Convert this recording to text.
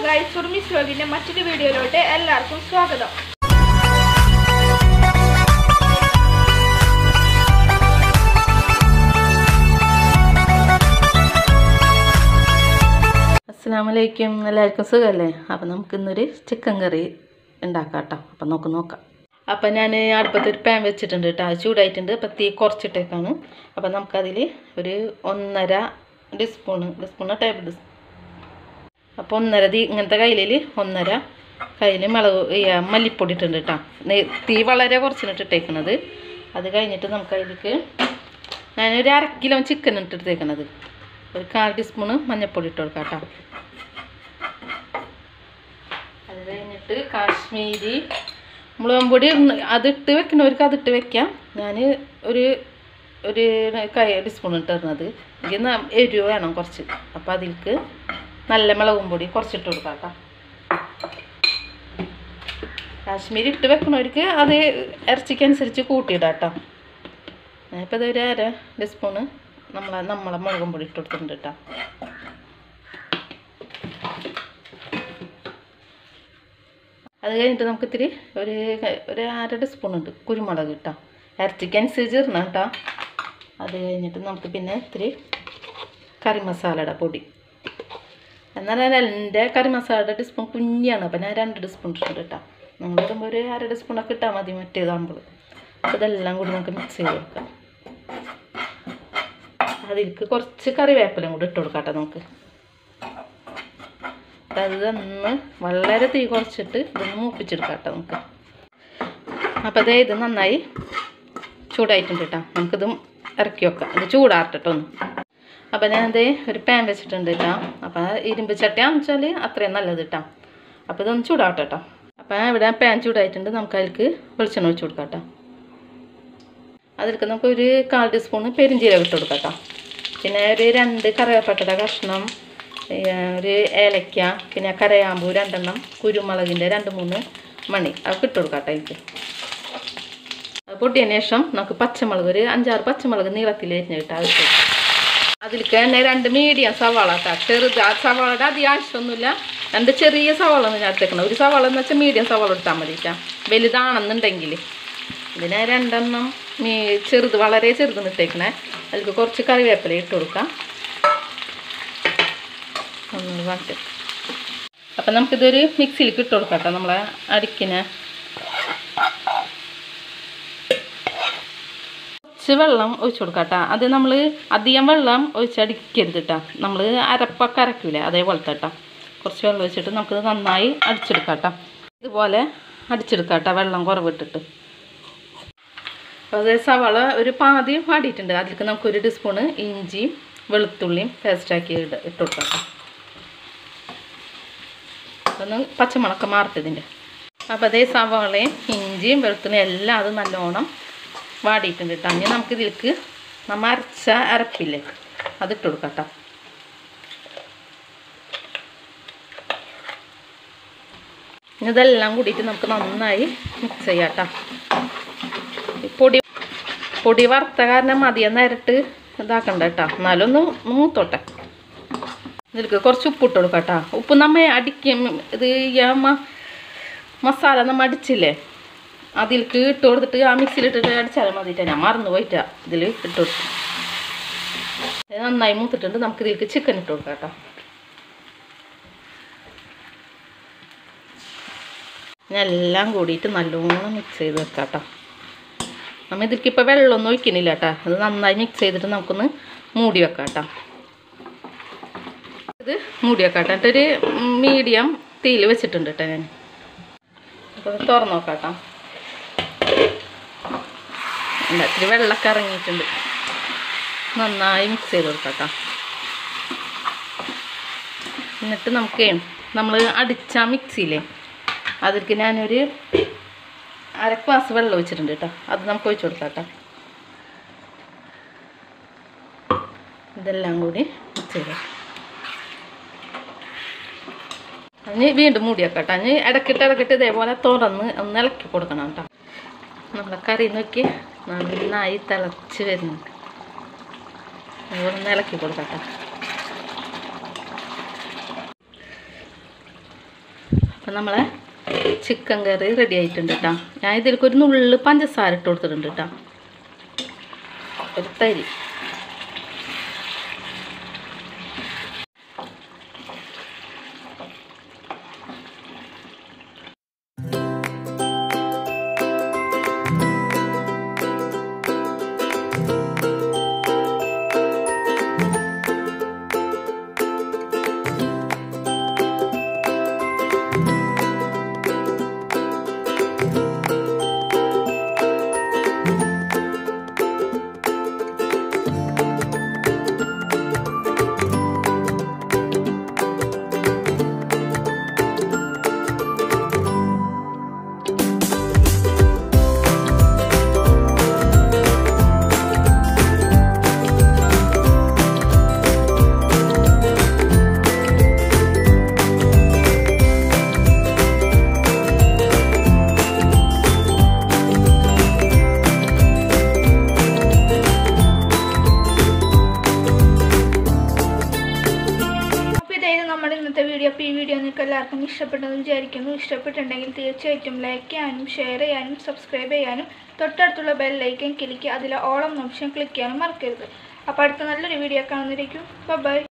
Guys സുർമിസ് വ്ലോഗിന്റെ മറ്റൊരു വീഡിയോയിലോട്ട് എല്ലാവർക്കും സ്വാഗതം അസ്സാം വലൈക്കും എല്ലാവർക്കും സുഖമല്ലേ അപ്പം നമുക്ക് ഇന്നൊരു ചിക്കൻ കറി ഉണ്ടാക്കാം കേട്ടോ അപ്പം നമുക്ക് നോക്കാം അപ്പം ഞാൻ അടുപ്പത്ത് ഒരു പാൻ വെച്ചിട്ടുണ്ട് കേട്ടോ അത് ചൂടായിട്ടുണ്ട് അപ്പം തീ കുറച്ചിട്ടേക്കാണ് അപ്പം നമുക്കതിൽ ഒരു ഒന്നര ടീസ്പൂണ് ടീസ്പൂണ് ടേബിൾ സ്പൂൺ അപ്പോൾ ഒന്നര തീ ഇങ്ങനത്തെ കയ്യിൽ ഒന്നര കയ്യിൽ മുളക് ഈ, ആ, മല്ലിപ്പൊടി ഇട്ടുണ്ട് കേട്ടോ നെ- തീ വളരെ കുറച്ചിട്ട് ഇട്ടേക്കണത് അത് കഴിഞ്ഞിട്ട് നമുക്ക് അതിലേക്ക് ഞാനൊരു അര കിലോ ചിക്കൻ ഇട്ടെടുത്തേക്കണത് ഒരു കാൽ ടീസ്പൂണ് മഞ്ഞൾപ്പൊടി ഇട്ട് കൊടുക്കാം കേട്ടോ അത് കഴിഞ്ഞിട്ട് കാശ്മീരി മുളകും പൊടി ഒന്ന് അതിട്ട് വെക്കുന്നവർക്ക് അതിട്ട് വെക്കാം ഞാൻ ഒരു ഒരു കൈ ടീസ്പൂൺ ഇട്ടിരുന്നത് എനിക്ക് ന- എരിവ് വേണം കുറച്ച് അപ്പോൾ അതിലേക്ക് നല്ല മുളകും പൊടി കുറച്ചിട്ട് കൊടുക്കാം കേട്ടോ കാശ്മീരി ഇട്ട് വെക്കണവർക്ക് അത് ഇറച്ചിക്കനുസരിച്ച് കൂട്ടിയിടാം കേട്ടോ ഞാനിപ്പോൾ ഇതൊരു അര ടീസ്പൂണ് നമ്മളെ നമ്മളെ മുളകും പൊടി ഇട്ട് കൊടുത്തിട്ടുണ്ട് കേട്ടോ അത് കഴിഞ്ഞിട്ട് നമുക്ക് ഇത്തിരി ഒരു ക- ഒരു അര ടീസ്പൂൺ ഉണ്ട് കുരുമുളക് ഇട്ടാ ഇറച്ചിക്കനുസരിച്ച് ഇടണം കേട്ടോ അത് കഴിഞ്ഞിട്ട് നമുക്ക് പിന്നെ ഇത്തിരി കറി മസാലയുടെ പൊടി എന്നാൽ എൻ്റെ കറി മസാലയുടെ ടീസ്പൂൺ കുഞ്ഞാണ് അപ്പം ഞാൻ രണ്ട് ടീസ്പൂൺ ഇട്ടിട്ടുണ്ട് കേട്ടോ നിങ്ങൾ ഇടുമ്പോൾ ഒരു അര ടീസ്പൂണൊക്കെ ഇട്ടാൽ മതി മറ്റേതാകുമ്പോൾ അപ്പോൾ ഇതെല്ലാം കൂടി നമുക്ക് മിക്സ് ചെയ്ത് വെക്കാം അതിലേക്ക് കുറച്ച് കറിവേപ്പിലയും കൂടി ഇട്ട് കൊടുക്കാം കേട്ടോ നമുക്ക് അത് ഒന്ന് വളരെ തീ കുറച്ചിട്ട് ഇതൊന്ന് മൂപ്പിച്ചെടുക്കാം കേട്ടോ നമുക്ക് അപ്പോൾ അതേ ഇത് നന്നായി ചൂടായിട്ടുണ്ട് കേട്ടോ നമുക്കിതും ഇറക്കി വെക്കാം ഇത് ചൂടാറട്ടോ ഒന്ന് അപ്പോൾ ഞാൻ അതേ ഒരു പാൻ വെച്ചിട്ടുണ്ട് കേട്ടോ അപ്പോൾ ഇരുമ്പ് ചട്ടിയാന്ന് വെച്ചാൽ അത്രയും നല്ലത് കേട്ടോ അപ്പോൾ ഇതൊന്ന് ചൂടാവട്ടെ കേട്ടോ അപ്പോൾ ഇവിടെ പാൻ ചൂടായിട്ടുണ്ട് നമുക്ക് അതിലേക്ക് വെളിച്ചെണ്ണ ഒഴിച്ച് കൊടുക്കാം കേട്ടോ അതിലേക്ക് നമുക്ക് ഒരു കാൽ ടീസ്പൂണ് പെരിഞ്ചീരകം ഇട്ട് കൊടുക്കാം കേട്ടോ പിന്നെ ഒരു രണ്ട് കറിവേപ്പട്ടയുടെ കഷ്ണം ഏ, ഒരു ഏലക്ക പിന്നെ കരയാമ്പൂ രണ്ടെണ്ണം കുരുമുളകിൻ്റെ രണ്ട് മൂന്ന് മണി അതൊക്കെ ഇട്ട് കൊടുക്കാം കേട്ടോ എനിക്ക് അത് പൊട്ടിയതിന് ശേഷം നമുക്ക് പച്ചമുളക് ഒരു അഞ്ചാറ് പച്ചമുളക് നീളത്തിൽ അരിഞ്ഞ് കിട്ടാം അത് ഇട്ട് കൊടുക്കാം. അതിലേക്ക് തന്നെ രണ്ട് മീഡിയം സവാള കേട്ടോ ചെറുത് ആ സവാളയുടെ അധികം ആവശ്യമൊന്നുമില്ല രണ്ട് ചെറിയ സവാള ഒന്ന് ഞാൻ എടുത്തേക്കണം ഒരു സവാള എന്ന് വെച്ചാൽ മീഡിയം സവാള എടുത്താൽ മതി കേട്ടോ വലുതാണെന്നുണ്ടെങ്കിൽ ഇതിനെ രണ്ടെണ്ണം മീ ചെറുത് വളരെ ചെറുത് ഇട്ടേക്കണേ അതിലേക്ക് കുറച്ച് കറിവേപ്പില ഇട്ട് കൊടുക്കാം ഒന്ന് വാട്ട് അപ്പം നമുക്കിതൊരു മിക്സിയിലേക്ക് ഇട്ട് കൊടുക്കാം കേട്ടോ നമ്മളെ അരിക്കിനെ കുറച്ച് വെള്ളം ഒഴിച്ച് കൊടുക്കാം കേട്ടോ അത് നമ്മൾ അധികം വെള്ളം ഒഴിച്ചടിക്കരുത് കേട്ടോ നമ്മൾ അരപ്പൊക്കെ അരക്കൂലേ അതേപോലത്തെ കേട്ടോ കുറച്ച് വെള്ളം ഒഴിച്ചിട്ട് നമുക്കിത് നന്നായി അടിച്ചെടുക്കാം കേട്ടോ ഇതുപോലെ അടിച്ചെടുക്കാം കേട്ടോ വെള്ളം കുറവിട്ടിട്ട് അപ്പോൾ അത് സവാള ഒരു പാതി വാടിയിട്ടുണ്ട് അതിലേക്ക് നമുക്ക് ഒരു ടീസ്പൂണ് ഇഞ്ചിയും വെളുത്തുള്ളിയും പേസ്റ്റാക്കി ഇട ഇട്ട് കൊടുക്കാം കേട്ടോ അതൊന്ന് പച്ചമുളക്ക മാറത്തതിൻ്റെ അപ്പോൾ അതേ സവാളയും ഇഞ്ചിയും വെളുത്തുള്ളിയും എല്ലാം അത് നല്ലോണം വാടിയിട്ടുണ്ട് കേട്ടോ ഇനി നമുക്ക് ഇതിലേക്ക് നമ്മൾ അരച്ച അരപ്പില്ലേ അതിട്ട് കൊടുക്കാം കേട്ടോ ഇനി ഇതെല്ലാം കൂടിയിട്ട് നമുക്ക് നന്നായി മിക്സ് ചെയ്യാം കേട്ടോ ഈ പൊടി പൊടി വറുത്ത കാരണം അധികം നേരിട്ട് ഇതാക്കണ്ട കേട്ടോ എന്നാലും ഒന്ന് മൂത്തോട്ടെ ഇതിലേക്ക് കുറച്ച് ഉപ്പ് ഇട്ട് കൊടുക്കാം കേട്ടോ ഉപ്പ് നമ്മ അടിക്കും ഇത് ഈ ആ മ- മസാല നമ്മ അടിച്ചില്ലേ അതിലേക്ക് ഇട്ട് കൊടുത്തിട്ട് ആ മിക്സിയിലിട്ടിട്ട് അടിച്ചാൽ മതിയിട്ടാ ഞാൻ മറന്നു പോയിട്ടാ ഇതിൽ ഇട്ട് കൊടുത്തു ഇത് നന്നായി മൂത്തിട്ടുണ്ട് നമുക്ക് ഇതിലേക്ക് ചിക്കൻ ഇട്ട് കൊടുക്കാം കേട്ടോ ഞാൻ എല്ലാം കൂടിയിട്ട് നല്ലോണം മിക്സ് ചെയ്ത് വെക്കാം കേട്ടോ നമ്മൾ ഇതിലേക്ക് ഇപ്പോൾ വെള്ളമൊന്നും ഒഴിക്കുന്നില്ല കേട്ടോ അത് നന്നായി മിക്സ് ചെയ്തിട്ട് നമുക്കൊന്ന് മൂടി വെക്കാം കേട്ടോ ഇത് മൂടി വെക്കാം കേട്ടോ എന്നിട്ടൊരു മീഡിയം തീയിൽ വെച്ചിട്ടുണ്ട് കേട്ടോ ഞാൻ അപ്പോൾ ഇത് തുറന്ന് നോക്കാം കേട്ടോ ഇല്ല, ഇത്തിരി വെള്ളമൊക്കെ ഇറങ്ങിയിട്ടുണ്ട് നന്നായി മിക്സ് ചെയ്ത് കൊടുക്കാം കേട്ടോ എന്നിട്ട് നമുക്ക് നമ്മൾ അടിച്ച മിക്സിയില്ലേ അതിലേക്ക് ഞാനൊരു അര ഗ്ലാസ് വെള്ളം ഒഴിച്ചിട്ടുണ്ട് കേട്ടോ അത് നമുക്ക് ഒഴിച്ച് കൊടുക്കാം കേട്ടോ ഇതെല്ലാം കൂടി മിക്സ് ചെയ്ത് അതിന് വീണ്ടും മൂടി വെക്കാം കേട്ടോ അതിന് ഇടക്കിട്ട് ഇടക്കിട്ട് ഇതേപോലെ തുറന്ന് ഒന്ന് ഇളക്കി കൊടുക്കണം കേട്ടോ നമ്മളെ കറി നോക്കി നന്നായി തിളച്ച് വരുന്നു അതുപോലെ ഒന്ന് ഇളക്കി കൊടുക്കാം കേട്ടോ അപ്പം നമ്മളെ ചിക്കൻ കറി റെഡി ആയിട്ടുണ്ട് കേട്ടോ ഞാൻ ഇതിലേക്ക് ഒരു നുള്ളു പഞ്ചസാര ഇട്ട് കൊടുത്തിട്ടുണ്ട് കേട്ടോ ഒരു തരി അപ്പോൾ ഇതായിരുന്നു നമ്മുടെ ഇന്നത്തെ വീഡിയോ അപ്പോൾ ഈ വീഡിയോ നിങ്ങൾക്ക് എല്ലാവർക്കും ഇഷ്ടപ്പെട്ടെന്ന് വിചാരിക്കുന്നു ഇഷ്ടപ്പെട്ടിട്ടുണ്ടെങ്കിൽ തീർച്ചയായിട്ടും ലൈക്ക് ചെയ്യാനും ഷെയർ ചെയ്യാനും സബ്സ്ക്രൈബ് ചെയ്യാനും തൊട്ടടുത്തുള്ള ബെൽ ലൈക്കൻ ക്ലിക്ക് അതിലെ ഓളം ഓപ്ഷൻ ക്ലിക്ക് ചെയ്യാനും മറക്കരുത് അപ്പോൾ അടുത്ത നല്ലൊരു വീഡിയോ കാണുന്നതായിരിക്കും ബൈ